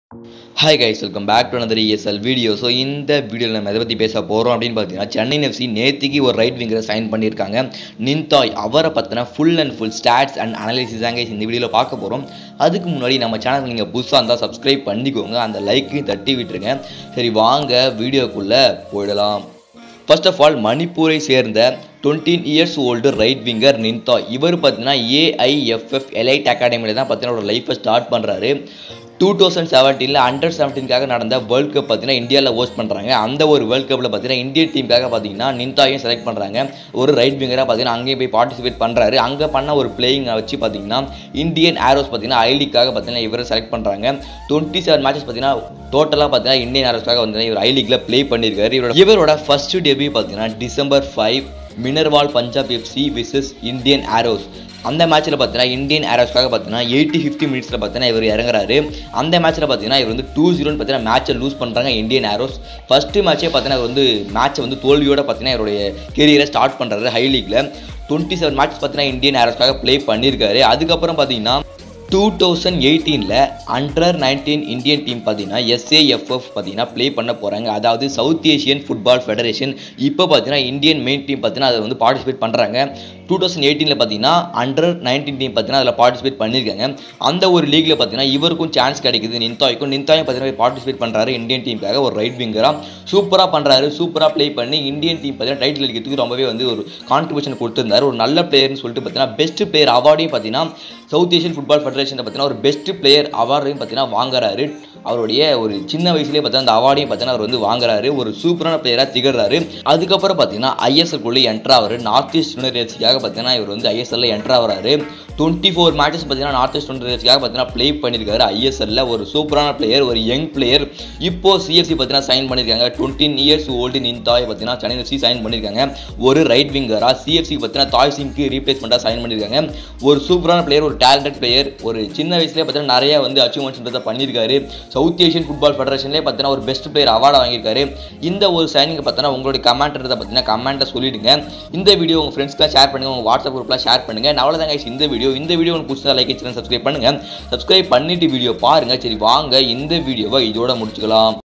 hi guys welcome back to another ESL video so இந்த வீடியோவில் நம்ம எதை பற்றி பேச போகிறோம் அப்படின்னு பார்த்தீங்கன்னா சென்னை எஃப்சி நேத்திக்கு ஒரு ரைட் விங்கரை சைன் பண்ணியிருக்காங்க நின்தாய் அவரை பற்றின full and full stats and analysis தாங்க இந்த வீடியோவில் பார்க்க போகிறோம் அதுக்கு முன்னாடி நம்ம சேனல் நீங்கள் புதுசாக இருந்தால் சப்ஸ்கிரைப் பண்ணிக்கோங்க அந்த லைக்கு தட்டி விட்டுருங்க சரி வாங்க வீடியோக்குள்ளே போயிடலாம் ஃபர்ஸ்ட் ஆஃப் ஆல் மணிப்பூரை சேர்ந்த twenty years old right winger Nintha இவர் பார்த்தீங்கன்னா ஏஐஎஃப்எஃப் எலைட் அகாடமியில் தான் பார்த்தீங்கன்னா ஒரு லைஃப்பை ஸ்டார்ட் பண்ணுறாரு டூ தௌசண்ட் செவன்டீனில் அண்டர் செவன்டீன்காக நடந்த வேர்ல்ட் கப் பார்த்தீங்கன்னா இந்தியாவில் ஹோஸ்ட் பண்ணுறாங்க அந்த ஒரு வேர்ல்ட் கப்பில் பார்த்தீங்கன்னா இந்தியன் டீமுக்காக பார்த்தீங்கன்னா நின்தாயும் செலக்ட் பண்ணுறாங்க ஒரு ரைட் விங்கராக பார்த்தீங்கன்னா அங்கேயும் போய் பார்ட்டிசிபேட் பண்ணுறாரு அங்கே பண்ண ஒரு பிளேயிங்கை வச்சு பார்த்தீங்கன்னா இந்தியன் ஆரோஸ் பார்த்தீங்கன்னா ஐ லீக்காக பார்த்தீங்கன்னா இவரை செலக்ட் பண்ணுறாங்க டுவெண்ட்டி செவன் மேட்சஸ் பார்த்தீங்கன்னா டோட்டலாக பார்த்தீங்கன்னா இந்தியன் ஆரோஸ்க்காக வந்து இவர் ஐ லீக்ல ப்ளே பண்ணியிருக்காரு இவரோட இவரோட ஃபர்ஸ்ட் டெபியூ பார்த்தீங்கன்னா டிசம்பர் ஃபைவ் மினர்வால் Punjab FC versus Indian Arrows அந்த மேட்ச்சில் பார்த்தீங்கன்னா இந்தியன் ஆரோஸ்க்காக பார்த்தீங்கன்னா எயிட்டி ஃபிஃப்டி மினிட்ஸில் பார்த்தீங்கன்னா இவர் இறங்குறாரு அந்த மேட்ச்சில் பார்த்தீங்கன்னா இவர் வந்து டூ ஜீரோன்னு பார்த்தீங்கன்னா மேட்சை லூஸ் பண்ணுறாங்க இந்தியன் ஆரோஸ் ஃபஸ்ட்டு மேட்ச்சே பார்த்தீங்கன்னா இவர் வந்து மேட்ச்சை வந்து தோல்வியோட பார்த்தீங்கன்னா இவருடைய கெரியரை ஸ்டார்ட் பண்ணுறாரு ஹை லீக்ல டுவெண்ட்டி செவன் மேட்ச் பார்த்தீங்கன்னா இந்தியன் ஆரோஸ்க்காக ப்ளே பண்ணியிருக்காரு அதுக்கப்புறம் பார்த்தீங்கன்னா டூ தௌசண்ட் எயிட்டீனில் அண்டர் நைன்டீன் இந்தியன் டீம் பார்த்தீங்கன்னா எஸ்ஏஎஃப்எஃப் பார்த்தீங்கன்னா ப்ளே பண்ண போகிறாங்க அதாவது சவுத் ஏஷியன் ஃபுட்பால் ஃபெடரேஷன் இப்போ பார்த்தீங்கன்னா இந்தியன் மெயின் டீம் பார்த்தீங்கன்னா அதை வந்து பார்ட்டிசிபேட் பண்ணுறாங்க டூ தௌசண்ட் எயிட்டீனில் பார்த்தீங்கன்னா அண்டர் நைன்டீன் டீம் பார்த்தீங்கன்னா அதில் பார்ட்டிசிபேட் பண்ணியிருக்காங்க அந்த ஒரு லீக்ல பார்த்தீங்கன்னா இவருக்கும் சான்ஸ் கிடைக்குது நின்தாய்க்கும் நின்தாயும் பார்த்தீங்கன்னா பார்ட்டிசிபேட் பண்ணுறாரு இந்தியன் டீமுக்காக ஒரு ரைட் விங்கராக சூப்பராக பண்ணுறாரு சூப்பராக ப்ளே பண்ணி இந்தியன் டீம் பார்த்தீங்கன்னா டைட்டில் அடிக்கிறதுக்கு ரொம்பவே வந்து ஒரு கான்ட்ரிபியூஷன் கொடுத்துருந்தாரு ஒரு நல்ல பிளேயர்னு சொல்லிட்டு பார்த்தீங்கன்னா பெஸ்ட் பிளேயர் அவார்டையும் பார்த்தீங்கன்னா சவுத் ஏஷியன் ஃபுட்பால் ஃபெடரேஷன் பார்த்தீங்கன்னா ஒரு பெஸ்ட் பிளேயர் அவார்டையும் பார்த்தீங்கன்னா வாங்குறாரு அவருடைய ஒரு சின்ன வயசுலேயே பார்த்தீங்கன்னா அந்த அவார்டையும் பார்த்தீங்கன்னா அவர் வந்து வாங்குறாரு ஒரு சூப்பரான பிளேயராக திகழ்றாரு அதுக்கப்புறம் பார்த்தீங்கன்னா ஐஎஸ்எல் குள்ளே என்ட்ரு ஆவார் நார்த் ஈஸ்ட் யூனிவர்சிட்டிக்காக பார்த்தீங்கன்னா இவர் வந்து ஐஎஸ்எல்ல என்ட்ரு ஆகிறாரு டுவெண்ட்டி ஃபோர் மேட்சஸ் பார்த்தீங்கன்னா நார்த் ஈஸ்ட் யூனிவர்சிட்டிக்காக பார்த்தீங்கன்னா ப்ளே பண்ணியிருக்காரு ஐஎஸ்எல்ல ஒரு சூப்பரான பிளேயர் ஒரு யங் பிளேயர் இப்போ சிஎஃப்சி பார்த்தீங்கன்னா சைன் பண்ணியிருக்காங்க டுவெண்ட்டின் இயர்ஸ் ஓல்டு நின் தாய் பார்த்தீங்கன்னா சென்னை எஃப்சி சைன் பண்ணியிருக்காங்க ஒரு ரைட் விங்கராக சிஎஃப்சி பார்த்தீங்கன்னா தாய் சிங்க்கு ரீப்ளேஸ்மெண்ட்டாக சைன் பண்ணியிருக்காங்க ஒரு சூப்பரான பிளேயர் ஒரு டேலண்டட் பிளேயர் ஒரு சின்ன வயசுலேயே பார்த்தீங்கன்னா நிறைய வந்து அச்சீவ்மெண்ட்ஸ்ன்றதை பண்ணியிருக்காரு சவுத் ஏஷியன் ஃபுட்பால் ஃபெடரேஷன்லேயே பார்த்தீங்கன்னா ஒரு பெஸ்ட் பிளேயர் அவார்டு வாங்கியிருக்காரு இந்த ஒரு சைனிங்கை பார்த்தீங்கன்னா உங்களுடைய கமெண்ட்ன்றதை பார்த்தீங்கன்னா கமெண்ட்டை சொல்லிடுங்க இந்த வீடியோ உங்கள் ஃப்ரெண்ட்ஸ்க்குலாம் ஷேர் பண்ணுங்கள் உங்கள் வாட்ஸ்அப் குரூப்லாம் ஷேர் பண்ணுங்கள் நான் அவ்வளோதாங்க இந்த வீடியோ இந்த வீடியோ உங்களுக்கு பிடிச்சா லைக் வச்சுருந்தேன் சப்ஸ்கிரைப் பண்ணுங்கள் சப்ஸ்கிரைப் பண்ணிட்டு வீடியோ பாருங்கள் சரி வாங்க இந்த வீடியோவை இதோட முடிச்சுக்கலாம்